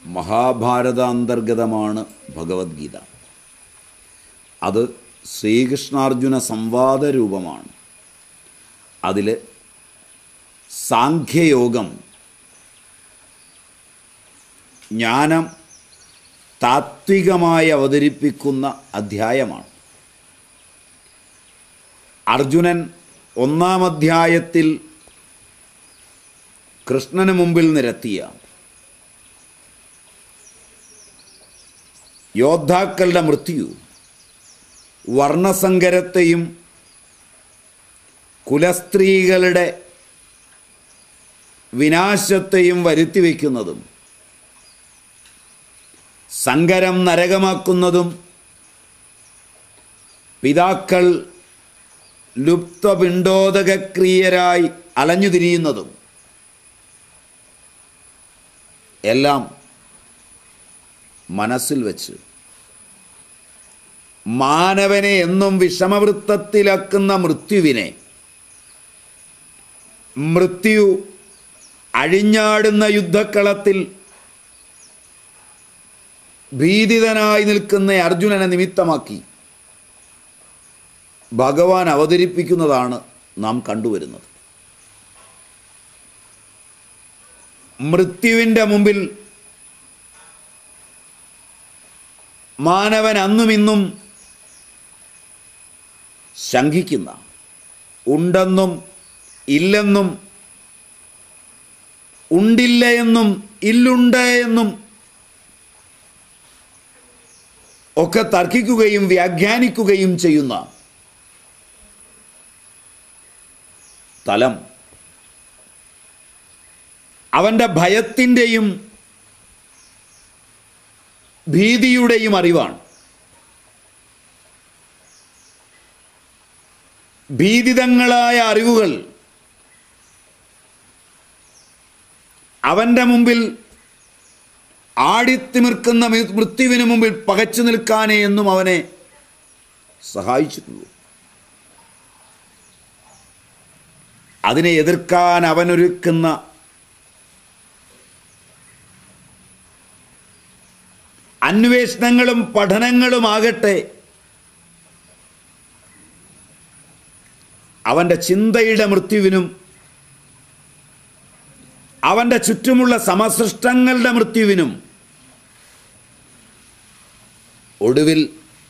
മഹാഭാരതാന്തർഗതമാണ് ഭഗവത്ഗീത അത് ശ്രീകൃഷ്ണാർജുന സംവാദ രൂപമാണ് അതിൽ സാഖ്യയോഗം ജ്ഞാനം താത്വികമായി അവതരിപ്പിക്കുന്ന അധ്യായമാണ് അർജുനൻ ഒന്നാം അധ്യായത്തിൽ കൃഷ്ണന് മുമ്പിൽ നിരത്തിയ യോദ്ധാക്കളുടെ മൃത്യു വർണ്ണസങ്കരത്തെയും കുലസ്ത്രീകളുടെ വിനാശത്തെയും വരുത്തിവെക്കുന്നതും സങ്കരം നരകമാക്കുന്നതും പിതാക്കൾ ലുപ്തപിണ്ടോദകക്രിയരായി അലഞ്ഞുതിരിയുന്നതും എല്ലാം മനസ്സിൽ വെച്ച് മാനവനെ എന്നും വിഷമവൃത്തത്തിലാക്കുന്ന മൃത്യുവിനെ മൃത്യു അഴിഞ്ഞാടുന്ന യുദ്ധക്കളത്തിൽ ഭീതിതനായി നിൽക്കുന്ന അർജുനനെ നിമിത്തമാക്കി ഭഗവാൻ അവതരിപ്പിക്കുന്നതാണ് നാം കണ്ടുവരുന്നത് മൃത്യുവിൻ്റെ മുമ്പിൽ മാനവൻ അന്നും ഇന്നും ശങ്കിക്കുന്ന ഉണ്ടെന്നും ഇല്ലെന്നും ഉണ്ടില്ല എന്നും ഇല്ലുണ്ട് എന്നും ഒക്കെ തർക്കിക്കുകയും വ്യാഖ്യാനിക്കുകയും ചെയ്യുന്ന തലം അവൻ്റെ ഭയത്തിൻ്റെയും ഭീതിയുടെയും അറിവാണ് ഭീതിതങ്ങളായ അറിവുകൾ അവൻ്റെ മുമ്പിൽ ആടിത്തിമിർക്കുന്ന മൃ- മൃത്യുവിന് മുമ്പിൽ പകച്ചു നിൽക്കാനേ എന്നും അവനെ സഹായിച്ചിട്ടുള്ളൂ അതിനെ എതിർക്കാൻ അവനൊരുക്കുന്ന അന്വേഷണങ്ങളും പഠനങ്ങളുമാകട്ടെ അവൻ്റെ ചിന്തയുടെ മൃത്യുവിനും അവൻ്റെ ചുറ്റുമുള്ള സമസൃഷ്ടങ്ങളുടെ മൃത്യുവിനും ഒടുവിൽ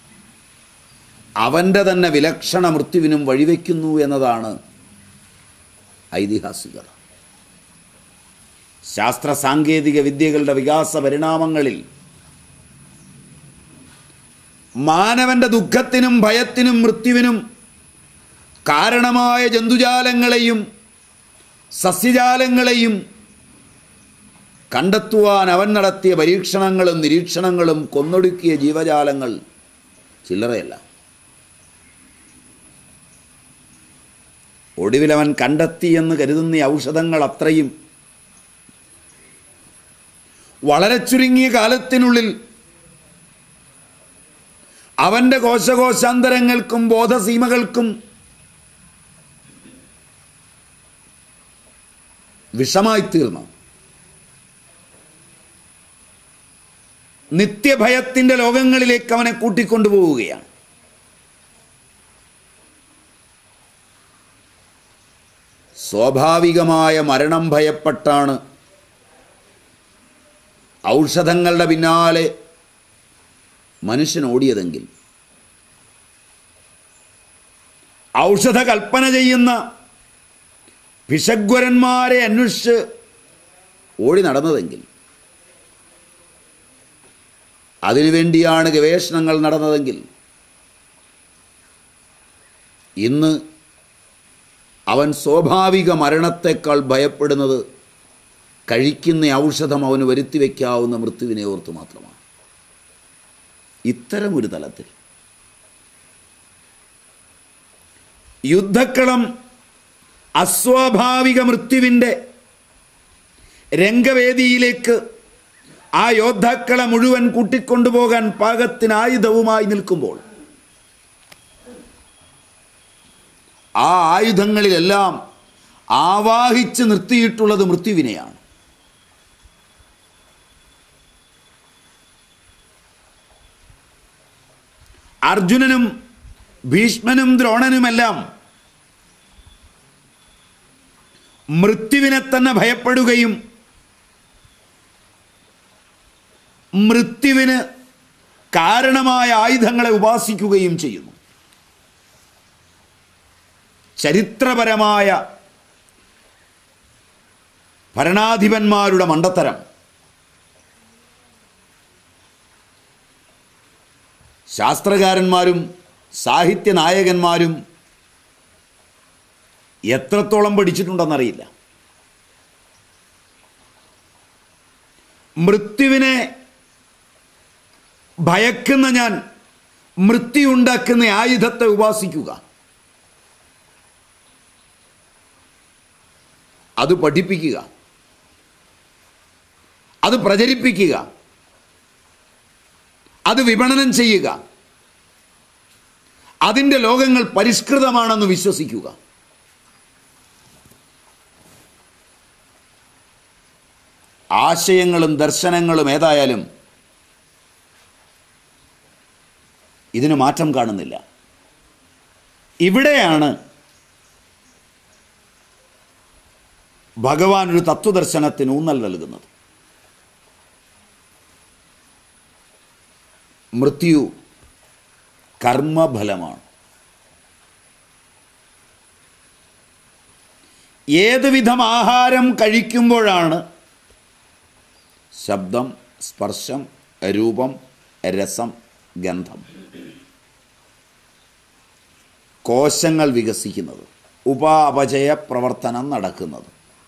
അവൻ്റെ തന്നെ വിലക്ഷണ മൃത്യുവിനും വഴിവെക്കുന്നു എന്നതാണ് ഐതിഹാസികത ശാസ്ത്ര സാങ്കേതിക വിദ്യകളുടെ വികാസ പരിണാമങ്ങളിൽ മാനവന്റെ ദുഃഖത്തിനും ഭയത്തിനും മൃത്യുവിനും കാരണമായ ജന്തുജാലങ്ങളെയും സസ്യജാലങ്ങളെയും കണ്ടെത്തുവാൻ അവൻ നടത്തിയ പരീക്ഷണങ്ങളും നിരീക്ഷണങ്ങളും കൊന്നൊടുക്കിയ ജീവജാലങ്ങൾ ചില്ലറയല്ല ഒടുവിൽ അവൻ കണ്ടെത്തിയെന്ന് കരുതുന്ന ഈ ഔഷധങ്ങൾ അത്രയും വളരെ ചുരുങ്ങിയ കാലത്തിനുള്ളിൽ അവൻ്റെ കോശകോശാന്തരങ്ങൾക്കും ബോധസീമകൾക്കും വിഷമായി തീർന്നു നിത്യഭയത്തിൻ്റെ ലോകങ്ങളിലേക്ക് അവനെ കൂട്ടിക്കൊണ്ടുപോവുകയാണ് സ്വാഭാവികമായ മരണം ഭയപ്പെട്ടാണ് ഔഷധങ്ങളുടെ പിന്നാലെ മനുഷ്യൻ ഓടിയതെങ്കിൽ ഔഷധ കൽപ്പന ചെയ്യുന്ന ഭിഷഗ്വരന്മാരെ അന്വേഷിച്ച് ഓടി നടന്നതെങ്കിൽ അതിനുവേണ്ടിയാണ് ഗവേഷണങ്ങൾ നടന്നതെങ്കിൽ ഇന്ന് അവൻ സ്വാഭാവിക മരണത്തെക്കാൾ ഭയപ്പെടുന്നത് കഴിക്കുന്ന ഔഷധം അവന് വരുത്തി വയ്ക്കാവുന്ന മൃത്യുവിനെ ഓർത്ത് മാത്രമാണ് ഇത്തരം ഒരു തലത്തിൽ യുദ്ധക്കളം അസ്വാഭാവിക മൃത്യുവിൻ്റെ രംഗവേദിയിലേക്ക് ആ യോദ്ധാക്കളെ മുഴുവൻ കൂട്ടിക്കൊണ്ടുപോകാൻ പാകത്തിന് ആയുധവുമായി നിൽക്കുമ്പോൾ ആ ആയുധങ്ങളിലെല്ലാം ആവാഹിച്ച് നിർത്തിയിട്ടുള്ളത് മൃത്യുവിനെയാണ് അർജുനനും ഭീഷ്മനും ദ്രോണനുമെല്ലാം മൃത്യുവിനെ തന്നെ ഭയപ്പെടുകയും മൃത്യുവിന് കാരണമായ ആയുധങ്ങളെ ഉപാസിക്കുകയും ചെയ്യുന്നു ചരിത്രപരമായ ഭരണാധിപന്മാരുടെ മണ്ടത്തരം ശാസ്ത്രകാരന്മാരും സാഹിത്യ നായകന്മാരും എത്രത്തോളം പഠിച്ചിട്ടുണ്ടെന്നറിയില്ല മൃത്യുവിനെ ഭയക്കുന്ന ഞാൻ മൃത്യുണ്ടാക്കുന്ന ആയുധത്തെ ഉപാസിക്കുക അത് പഠിപ്പിക്കുക അത് പ്രചരിപ്പിക്കുക അത് വിപണനം ചെയ്യുക അതിൻ്റെ ലോകങ്ങൾ പരിഷ്കൃതമാണെന്ന് വിശ്വസിക്കുക ആശയങ്ങളും ദർശനങ്ങളും ഏതായാലും ഇതിന് മാറ്റം കാണുന്നില്ല ഇവിടെയാണ് ഭഗവാൻ ഒരു തത്വദർശനത്തിന് ഊന്നൽ നൽകുന്നത് മൃത്യു കർമ്മഫലമാണ് ഏത് വിധം ആഹാരം കഴിക്കുമ്പോഴാണ് ശബ്ദം സ്പർശം രൂപം രസം ഗന്ധം കോശങ്ങൾ വികസിക്കുന്നത് ഉപാപചയ പ്രവർത്തനം നടക്കുന്നത്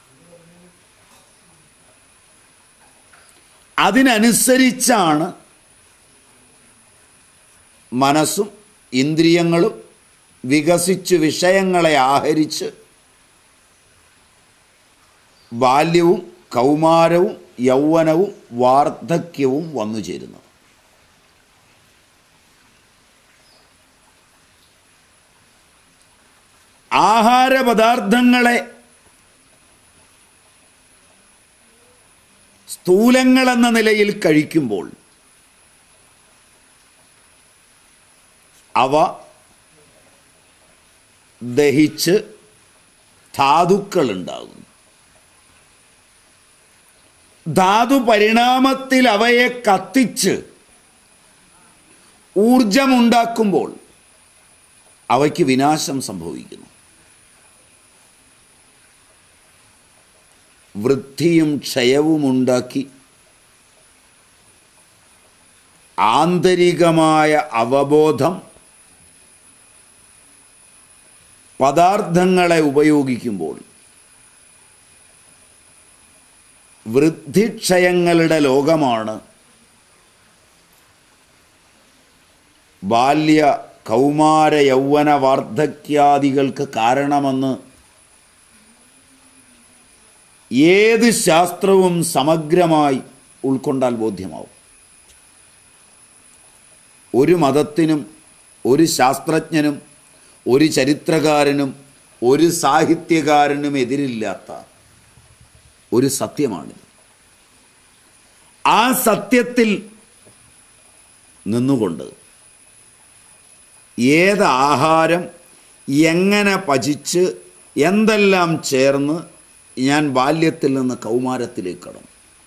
അതിനനുസരിച്ചാണ് മനസ്സും ഇന്ദ്രിയങ്ങളും വികസിച്ച് വിഷയങ്ങളെ ആഹരിച്ച് ബാല്യവും കൗമാരവും യൗവനവും വാർദ്ധക്യവും വന്നു ചേരുന്നത് ആഹാരപദാർത്ഥങ്ങളെ സ്ഥൂലങ്ങളെന്ന നിലയിൽ കഴിക്കുമ്പോൾ അവ ദഹിച്ച് ധാതുക്കൾ ഉണ്ടാകുന്നു ധാതു പരിണാമത്തിൽ അവയെ കത്തിച്ച് ഊർജമുണ്ടാക്കുമ്പോൾ അവയ്ക്ക് വിനാശം സംഭവിക്കുന്നു വൃദ്ധിയും ക്ഷയവും ഉണ്ടാക്കി ആന്തരികമായ അവബോധം പദാർത്ഥങ്ങളെ ഉപയോഗിക്കുമ്പോൾ വൃദ്ധിക്ഷയങ്ങളുടെ ലോകമാണ് ബാല്യ കൗമാര യൗവന വാർദ്ധക്യാദികൾക്ക് കാരണമെന്ന് ഏത് ശാസ്ത്രവും സമഗ്രമായി ഉൾക്കൊണ്ടാൽ ബോധ്യമാവും ഒരു മതത്തിനും ഒരു ശാസ്ത്രജ്ഞനും ഒരു ചരിത്രകാരനും ഒരു സാഹിത്യകാരനും എതിരില്ലാത്ത ഒരു സത്യമാണിത് ആ സത്യത്തിൽ നിന്നുകൊണ്ട് ഏത് ആഹാരം എങ്ങനെ പചിച്ച് എന്തെല്ലാം ചേർന്ന് ഞാൻ ബാല്യത്തിൽ നിന്ന് കൗമാരത്തിലേക്ക് കടന്നു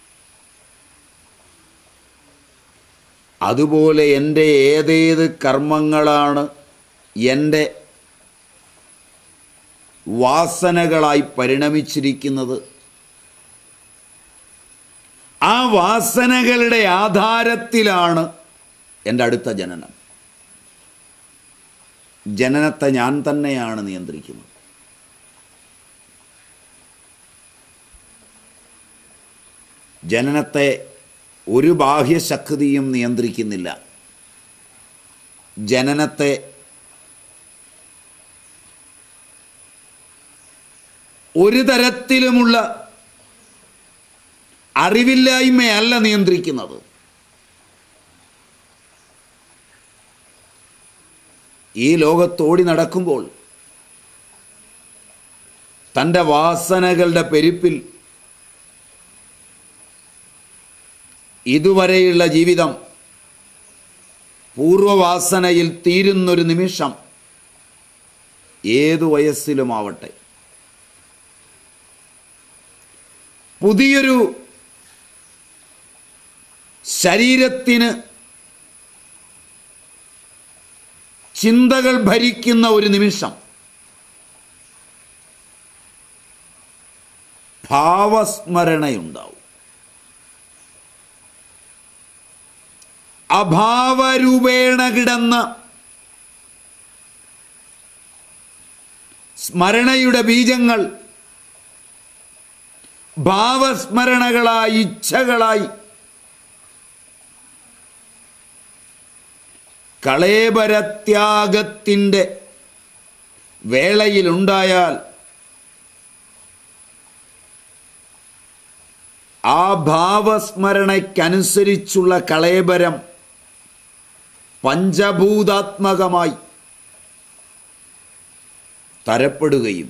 അതുപോലെ എൻ്റെ ഏതേത് കർമ്മങ്ങളാണ് എൻ്റെ വാസനകളായി പരിണമിച്ചിരിക്കുന്നത് ആ വാസനകളുടെ ആധാരത്തിലാണ് എൻ്റെ അടുത്ത ജനനം ജനനത്തെ ഞാൻ തന്നെയാണ് നിയന്ത്രിക്കുന്നത് ജനനത്തെ ഒരു ബാഹ്യശക്തിയും നിയന്ത്രിക്കുന്നില്ല ജനനത്തെ ഒരു തരത്തിലുമുള്ള അറിവില്ലായ്മയല്ല നിയന്ത്രിക്കുന്നത് ഈ ലോകത്തോടി നടക്കുമ്പോൾ തൻ്റെ വാസനകളുടെ പെരുപ്പിൽ ഇതുവരെയുള്ള ജീവിതം പൂർവവാസനയിൽ തീരുന്നൊരു നിമിഷം ഏതു വയസ്സിലുമാവട്ടെ പുതിയൊരു ശരീരത്തിന് ചിന്തകൾ ഭരിക്കുന്ന ഒരു നിമിഷം ഭാവസ്മരണയുണ്ടാവും അഭാവരൂപേണ കിടന്ന സ്മരണയുടെ ബീജങ്ങൾ ഭാവസ്മരണകളായി ഇച്ഛകളായി കളേബരത്യാഗത്തിൻ്റെ വേളയിലുണ്ടായാൽ ആ ഭാവസ്മരണയ്ക്കനുസരിച്ചുള്ള കളേബരം പഞ്ചഭൂതാത്മകമായി തരപ്പെടുകയും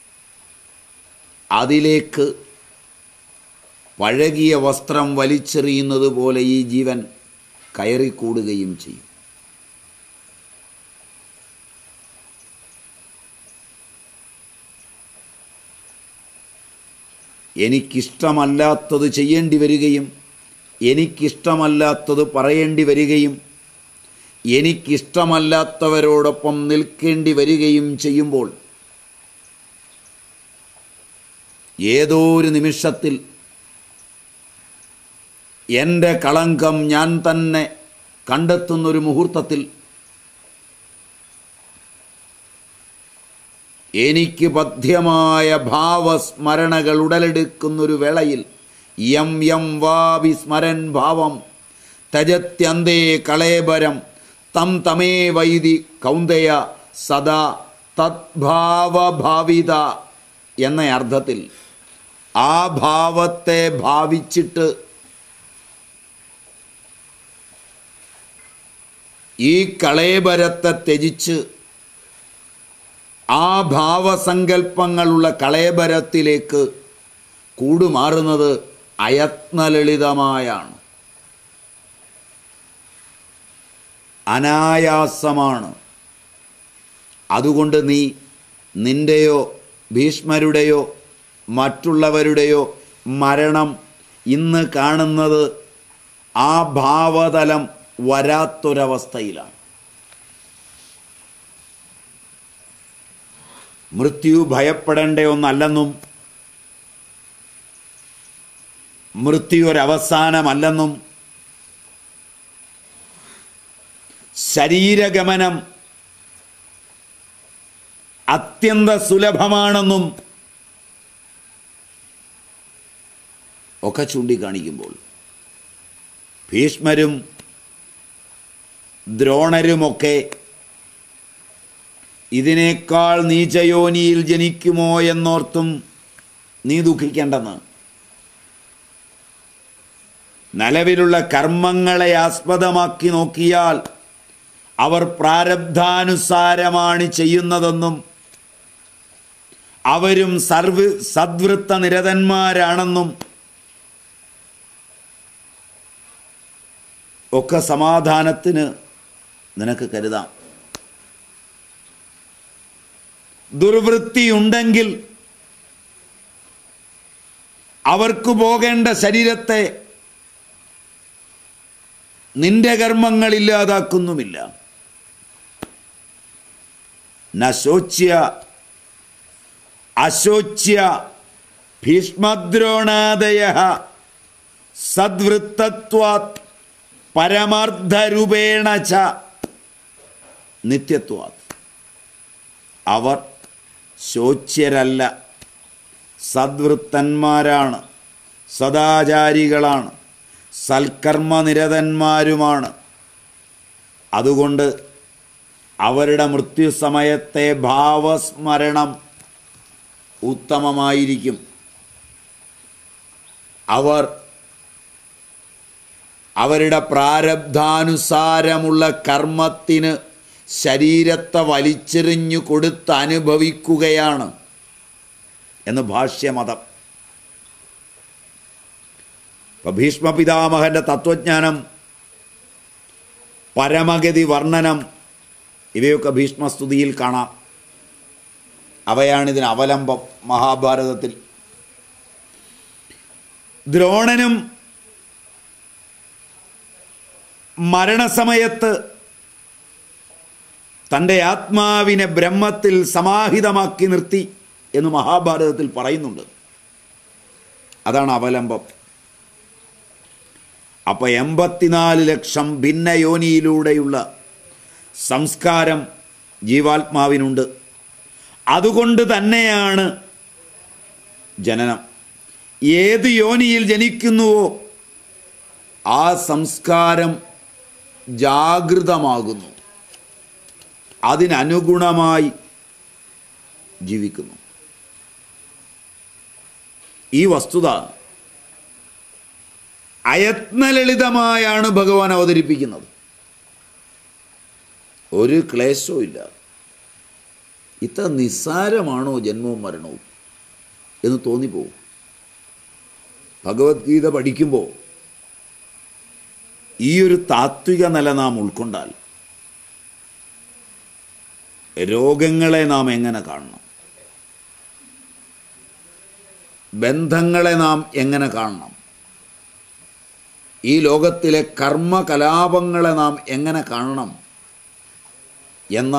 അതിലേക്ക് പഴകിയ വസ്ത്രം വലിച്ചെറിയുന്നത് പോലെ ഈ ജീവൻ കയറിക്കൂടുകയും ചെയ്യും എനിക്കിഷ്ടമല്ലാത്തത് ചെയ്യേണ്ടി വരികയും എനിക്കിഷ്ടമല്ലാത്തത് പറയേണ്ടി വരികയും എനിക്കിഷ്ടമല്ലാത്തവരോടൊപ്പം നിൽക്കേണ്ടി വരികയും ചെയ്യുമ്പോൾ ഏതോ ഒരു നിമിഷത്തിൽ എൻ്റെ കളങ്കം ഞാൻ തന്നെ കണ്ടെത്തുന്നൊരു മുഹൂർത്തത്തിൽ എനിക്ക് പഥ്യമായ ഭാവസ്മരണകൾ ഉടലെടുക്കുന്നൊരു വേളയിൽ യം യം വാ വിസ്മരൻ ഭാവം തജത്യന്തേ കളേബരം തം തമേ വൈദി കൗന്ദയ സദാ തദ്ഭാവഭാവിത എന്ന അർത്ഥത്തിൽ ആ ഭാവത്തെ ഭാവിച്ചിട്ട് ഈ കളേബരത്തെ ത്യജിച്ച് ആ ഭാവസങ്കല്പങ്ങളുള്ള കളേബരത്തിലേക്ക് കൂടുമാറുന്നത് അയത്നലളിതമായാണ് അനായാസമാണ് അതുകൊണ്ട് നീ നിൻ്റെയോ ഭീഷ്മരുടെയോ മറ്റുള്ളവരുടെയോ മരണം ഇന്ന് കാണുന്നത് ആ ഭാവതലം വരാത്തൊരവസ്ഥയിലാണ് മൃത്യു ഭയപ്പെടേണ്ട ഒന്നല്ലെന്നും മൃത്യു ഒരവസാനമല്ലെന്നും ശരീരഗമനം അത്യന്ത സുലഭമാണെന്നും ഒക്കെ ചൂണ്ടിക്കാണിക്കുമ്പോൾ ഭീഷ്മരും ദ്രോണരുമൊക്കെ ഇതിനേക്കാൾ നീചയോനിയിൽ ജനിക്കുമോ എന്നോർത്തും നീ ദുഃഖിക്കേണ്ടെന്ന് നിലവിലുള്ള കർമ്മങ്ങളെ ആസ്പദമാക്കി നോക്കിയാൽ അവർ പ്രാരബ്ധാനുസാരമാണ് ചെയ്യുന്നതെന്നും അവരും സർവ സദ്വൃത്ത നിരതന്മാരാണെന്നും ഒക്കെ സമാധാനത്തിന് നിനക്ക് കരുതാം ദുർവൃത്തിയുണ്ടെങ്കിൽ അവർക്ക് പോകേണ്ട ശരീരത്തെ നിന്റെ കർമ്മങ്ങൾ ഇല്ലാതാക്കുന്നുമില്ല നശോച്യ അശോച്യ ഭീഷ്മദ്രോണാദയ സദ്വൃത്തത്വാത് പരമാർത്ഥരൂപേണ ച നിത്യത്വാത് അവർ ശോച്യരല്ല സദ്വൃത്തന്മാരാണ് സദാചാരികളാണ് സൽക്കർമ്മനിരതന്മാരുമാണ് അതുകൊണ്ട് അവരുടെ മൃത്യുസമയത്തെ ഭാവസ്മരണം ഉത്തമമായിരിക്കും അവർ അവരുടെ പ്രാരബ്ധാനുസാരമുള്ള കർമ്മത്തിന് ശരീരത്തെ വലിച്ചെറിഞ്ഞു കൊടുത്ത് അനുഭവിക്കുകയാണ് എന്ന് ഭാഷ്യമതം ഇപ്പം ഭീഷ്മ പിതാമഹൻ്റെ തത്വജ്ഞാനം പരമഗതി വർണ്ണനം ഇവയൊക്കെ ഭീഷ്മസ്തുതിയിൽ കാണാം അവയാണിതിന് അവലംബം മഹാഭാരതത്തിൽ ദ്രോണനും മരണസമയത്ത് തൻ്റെ ആത്മാവിനെ ബ്രഹ്മത്തിൽ സമാഹിതമാക്കി നിർത്തി എന്ന് മഹാഭാരതത്തിൽ പറയുന്നുണ്ട് അതാണ് അവലംബം അപ്പോൾ എൺപത്തിനാല് ലക്ഷം ഭിന്ന യോനിയിലൂടെയുള്ള സംസ്കാരം ജീവാത്മാവിനുണ്ട് അതുകൊണ്ട് തന്നെയാണ് ജനനം ഏത് യോനിയിൽ ജനിക്കുന്നുവോ ആ സംസ്കാരം ജാഗൃതമാകുന്നു അതിനനുഗുണമായി ജീവിക്കുന്നു ഈ വസ്തുത അയത്നലളിതമായാണ് ഭഗവാൻ അവതരിപ്പിക്കുന്നത് ഒരു ക്ലേശവും ഇല്ല ഇത്ര നിസ്സാരമാണോ ജന്മവും മരണവും എന്ന് തോന്നിപ്പോവും ഭഗവത്ഗീത പഠിക്കുമ്പോൾ ഈ ഒരു താത്വിക നില നാം ഉൾക്കൊണ്ടാൽ രോഗങ്ങളെ നാം എങ്ങനെ കാണണം ബന്ധങ്ങളെ നാം എങ്ങനെ കാണണം ഈ ലോകത്തിലെ കർമ്മകലാപങ്ങളെ നാം എങ്ങനെ കാണണം എന്ന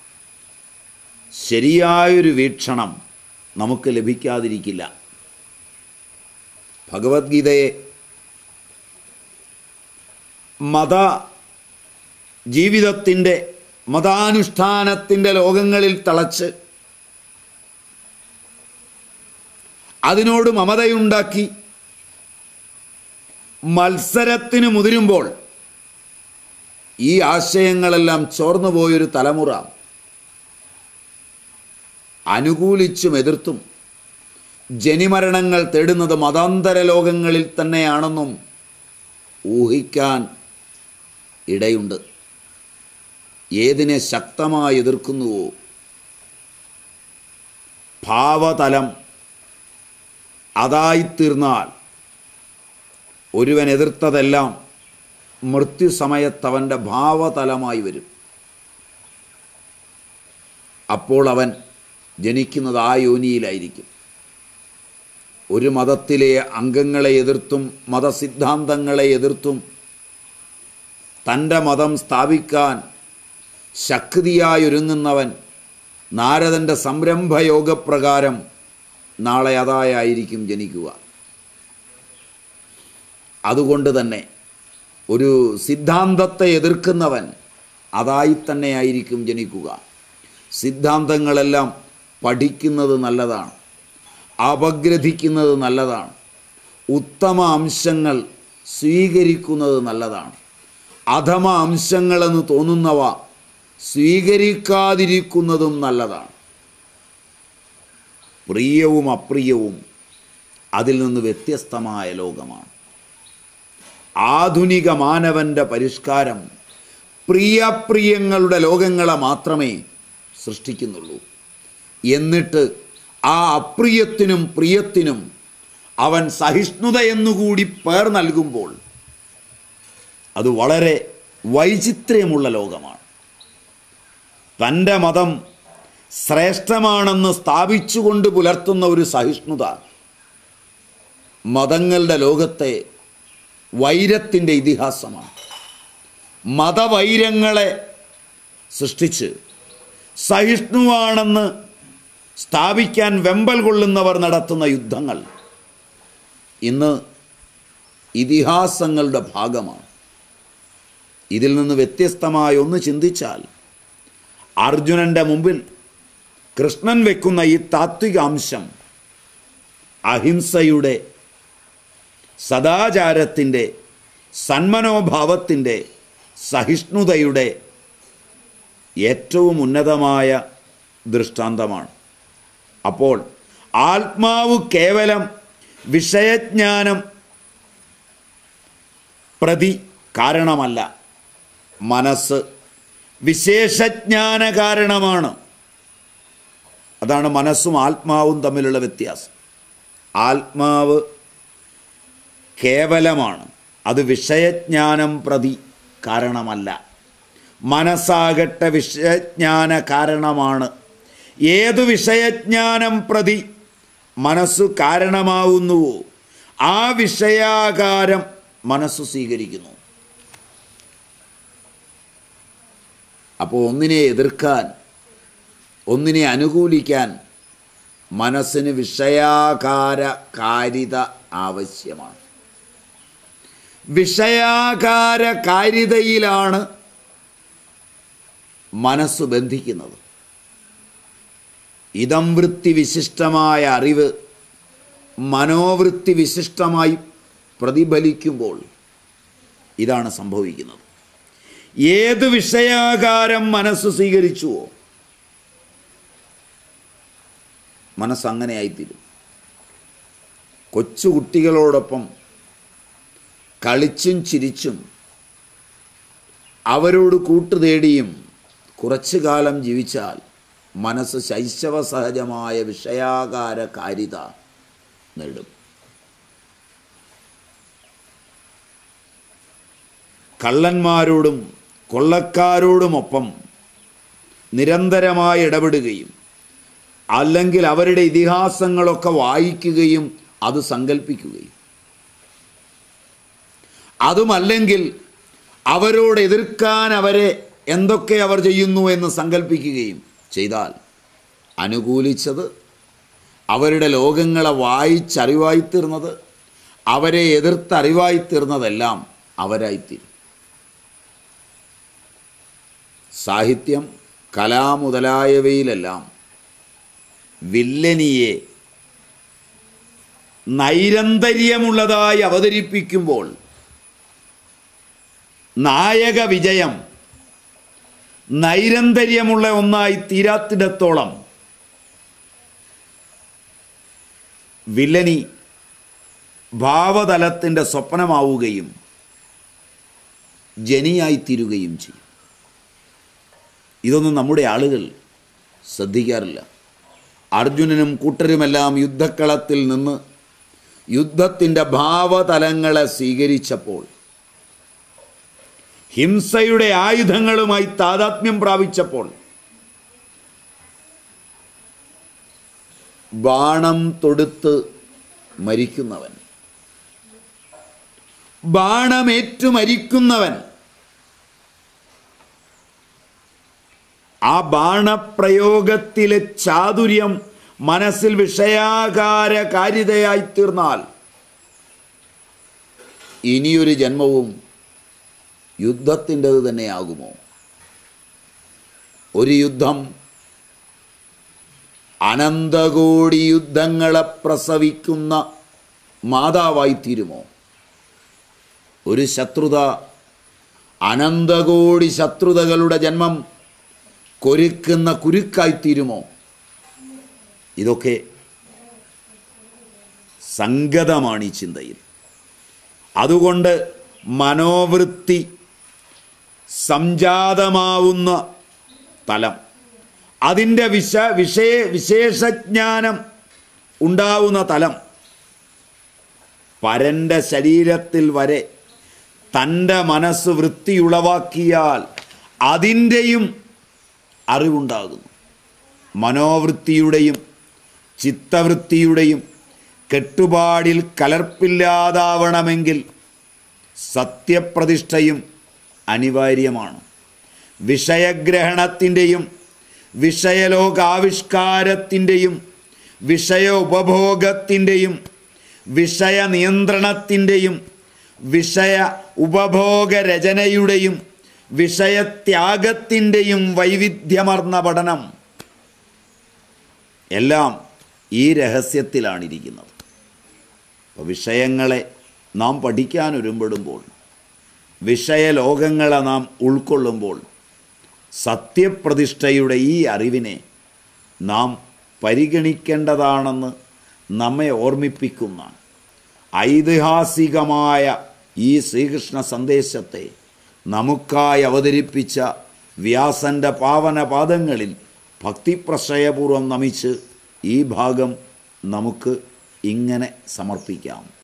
ശരിയായൊരു വീക്ഷണം നമുക്ക് ലഭിക്കാതിരിക്കില്ല ഭഗവത്ഗീതയെ മത ജീവിതത്തിൻ്റെ മതാനുഷ്ഠാനത്തിൻ്റെ ലോകങ്ങളിൽ തളച്ച് അതിനോട് മമതയുണ്ടാക്കി മത്സരത്തിന് മുതിരുമ്പോൾ ഈ ആശയങ്ങളെല്ലാം ചോർന്നു പോയൊരു തലമുറ അനുകൂലിച്ചും എതിർത്തും ജനിമരണങ്ങൾ തേടുന്നത് മതാന്തര ലോകങ്ങളിൽ തന്നെയാണെന്നും ഊഹിക്കാൻ ഇടയുണ്ട് ഏതിനെ ശക്തമായി എതിർക്കുന്നുവോ ഭാവതലം അതായിത്തീർന്നാൽ ഒരുവൻ എതിർത്തതെല്ലാം മൃത്യുസമയത്തവൻ്റെ ഭാവതലമായി വരും അപ്പോൾ അവൻ ജനിക്കുന്നത് ആ യോനിയിലായിരിക്കും ഒരു മതത്തിലെ അംഗങ്ങളെ എതിർത്തും മതസിദ്ധാന്തങ്ങളെ എതിർത്തും തൻ്റെ മതം സ്ഥാപിക്കാൻ ശക്തിയായൊരുങ്ങുന്നവൻ നാരദൻ്റെ സംരംഭയോഗപ്രകാരം നാളെ അതായായിരിക്കും ജനിക്കുക അതുകൊണ്ട് തന്നെ ഒരു സിദ്ധാന്തത്തെ എതിർക്കുന്നവൻ അതായി തന്നെയായിരിക്കും ജനിക്കുക സിദ്ധാന്തങ്ങളെല്ലാം പഠിക്കുന്നത് നല്ലതാണ് അപഗ്രഥിക്കുന്നത് നല്ലതാണ് ഉത്തമ അംശങ്ങൾ സ്വീകരിക്കുന്നത് നല്ലതാണ് അധമ അംശങ്ങളെന്ന് തോന്നുന്നവ സ്വീകരിക്കാതിരിക്കുന്നതും നല്ലതാണ് പ്രിയവും അപ്രിയവും അതിൽ നിന്ന് വ്യത്യസ്തമായ ലോകമാണ് ആധുനിക മാനവൻ്റെ പരിഷ്കാരം പ്രിയപ്രിയങ്ങളുടെ ലോകങ്ങളെ മാത്രമേ സൃഷ്ടിക്കുന്നുള്ളൂ എന്നിട്ട് ആ അപ്രിയത്തിനും പ്രിയത്തിനും അവൻ സഹിഷ്ണുതയെന്നുകൂടി പേർ നൽകുമ്പോൾ അത് വളരെ വൈചിത്ര്യമുള്ള ലോകമാണ് തൻ്റെ മതം ശ്രേഷ്ഠമാണെന്ന് സ്ഥാപിച്ചുകൊണ്ട് പുലർത്തുന്ന ഒരു സഹിഷ്ണുത മതങ്ങളുടെ ലോകത്തെ വൈരത്തിൻ്റെ ഇതിഹാസമാണ് മതവൈരങ്ങളെ സൃഷ്ടിച്ച് സഹിഷ്ണുവാണെന്ന് സ്ഥാപിക്കാൻ വെമ്പൽ കൊള്ളുന്നവർ നടത്തുന്ന യുദ്ധങ്ങൾ ഇന്ന് ഇതിഹാസങ്ങളുടെ ഭാഗമാണ് ഇതിൽ നിന്ന് വ്യത്യസ്തമായി ഒന്ന് ചിന്തിച്ചാൽ അർജുനൻ്റെ മുമ്പിൽ കൃഷ്ണൻ വെക്കുന്ന ഈ താത്വിക അംശം അഹിംസയുടെ സദാചാരത്തിൻ്റെ സന്മനോഭാവത്തിൻ്റെ സഹിഷ്ണുതയുടെ ഏറ്റവും ഉന്നതമായ ദൃഷ്ടാന്തമാണ് അപ്പോൾ ആത്മാവ് കേവലം വിഷയജ്ഞാനം പ്രതി കാരണമല്ല മനസ്സ് വിശേഷജ്ഞാന കാരണമാണ് അതാണ് മനസ്സും ആത്മാവും തമ്മിലുള്ള വ്യത്യാസം ആത്മാവ് കേവലമാണ് അത് വിഷയജ്ഞാനം പ്രതി കാരണമല്ല മനസ്സാകട്ടെ വിഷയജ്ഞാന കാരണമാണ് ഏതു വിഷയജ്ഞാനം പ്രതി മനസ്സു കാരണമാവുന്നുവോ ആ വിഷയാകാരം മനസ്സു സ്വീകരിക്കുന്നു അപ്പോൾ ഒന്നിനെ എതിർക്കാൻ ഒന്നിനെ അനുകൂലിക്കാൻ മനസ്സിന് വിഷയാകാര കാരിത ആവശ്യമാണ് വിഷയാകാര കാരിതയിലാണ് മനസ്സ് ബന്ധിക്കുന്നത് ഇതം വൃത്തി വിശിഷ്ടമായ അറിവ് മനോവൃത്തി വിശിഷ്ടമായി പ്രതിഫലിക്കുമ്പോൾ ഇതാണ് സംഭവിക്കുന്നത് ഏത് വിഷയാകാരം മനസ്സ് സ്വീകരിച്ചുവോ മനസ്സങ്ങനെയായിത്തീരും കൊച്ചുകുട്ടികളോടൊപ്പം കളിച്ചും ചിരിച്ചും അവരോട് കൂട്ടുതേടിയും കുറച്ചു കാലം ജീവിച്ചാൽ മനസ്സ് ശൈശവ സഹജമായ വിഷയാകാര കാരിത നേടും കള്ളന്മാരോടും കൊള്ളക്കാരോടുമൊപ്പം നിരന്തരമായി ഇടപെടുകയും അല്ലെങ്കിൽ അവരുടെ ഇതിഹാസങ്ങളൊക്കെ വായിക്കുകയും അത് സങ്കല്പിക്കുകയും അതുമല്ലെങ്കിൽ അവരോട് എതിർക്കാൻ അവരെ എന്തൊക്കെ അവർ ചെയ്യുന്നു എന്ന് സങ്കല്പിക്കുകയും ചെയ്താൽ അനുകൂലിച്ചത് അവരുടെ ലോകങ്ങളെ വായിച്ചറിവായിത്തീർന്നത് അവരെ എതിർത്തറിവായിത്തീർന്നതെല്ലാം അവരായിത്തീരും സാഹിത്യം കല മുതലായവയിലെല്ലാം വില്ലനിയെ നൈരന്തര്യമുള്ളതായി അവതരിപ്പിക്കുമ്പോൾ നായക വിജയം നൈരന്തര്യമുള്ള ഒന്നായി തീരാത്തിടത്തോളം വില്ലനി ഭാവതലത്തിൻ്റെ സ്വപ്നമാവുകയും ജനിയായിത്തീരുകയും ചെയ്യും ഇതൊന്നും നമ്മുടെ ആളുകൾ ശ്രദ്ധിക്കാറില്ല അർജുനനും കൂട്ടരുമെല്ലാം യുദ്ധക്കളത്തിൽ നിന്ന് യുദ്ധത്തിൻ്റെ ഭാവതലങ്ങളെ സ്വീകരിച്ചപ്പോൾ ഹിംസയുടെ ആയുധങ്ങളുമായി താതാത്മ്യം പ്രാപിച്ചപ്പോൾ ബാണം തൊടുത്ത് മരിക്കുന്നവൻ ബാണമേറ്റു മരിക്കുന്നവൻ ആ ബാണപ്രയോഗത്തിലെ ചാതുര്യം മനസ്സിൽ വിഷയാകാര കാരിതയായി തീർന്നാൽ ഇനിയൊരു ജന്മവും യുദ്ധത്തിൻ്റെത് തന്നെയാകുമോ ഒരു യുദ്ധം അനന്തകോടി യുദ്ധങ്ങളെ പ്രസവിക്കുന്ന മാതാവായിത്തീരുമോ ഒരു ശത്രുത അനന്തകോടി ശത്രുതകളുടെ ജന്മം കൊരുക്കുന്ന കുരുക്കായിത്തീരുമോ ഇതൊക്കെ സംഗതമാണ് ഈ ചിന്തയിൽ അതുകൊണ്ട് മനോവൃത്തി സംജാതമാവുന്ന തലം അതിൻ്റെ വിശ വിഷയ വിശേഷജ്ഞാനം ഉണ്ടാവുന്ന തലം പരൻ്റെ ശരീരത്തിൽ വരെ തൻ്റെ മനസ്സ് വൃത്തിയുളവാക്കിയാൽ അതിൻ്റെയും അറിവുണ്ടാകുന്നു മനോവൃത്തിയുടെയും ചിത്തവൃത്തിയുടെയും കെട്ടുപാടിൽ കലർപ്പില്ലാതാവണമെങ്കിൽ സത്യപ്രതിഷ്ഠയും അനിവാര്യമാണ് വിഷയഗ്രഹണത്തിൻ്റെയും വിഷയലോകാവിഷ്കാരത്തിൻ്റെയും വിഷയ ഉപഭോഗത്തിൻ്റെയും വിഷയ നിയന്ത്രണത്തിൻ്റെയും വിഷയ ഉപഭോഗരചനയുടെയും വിഷയത്യാഗത്തിൻ്റെയും വൈവിധ്യമർന്ന പഠനം എല്ലാം ഈ രഹസ്യത്തിലാണിരിക്കുന്നത് അപ്പോൾ വിഷയങ്ങളെ നാം പഠിക്കാൻ ഒരുമ്പെടുമ്പോൾ വിഷയലോകങ്ങളെ നാം ഉൾക്കൊള്ളുമ്പോൾ സത്യപ്രതിഷ്ഠയുടെ ഈ അറിവിനെ നാം പരിഗണിക്കേണ്ടതാണെന്ന് നമ്മെ ഓർമ്മിപ്പിക്കുന്ന ഐതിഹാസികമായ ഈ ശ്രീകൃഷ്ണ സന്ദേശത്തെ നമുക്കായി അവതരിപ്പിച്ച വ്യാസൻ്റെ പാവന പാദങ്ങളിൽ ഭക്തിപ്രശയപൂർവം നമിച്ച് ഈ ഭാഗം നമുക്ക് ഇങ്ങനെ സമർപ്പിക്കാം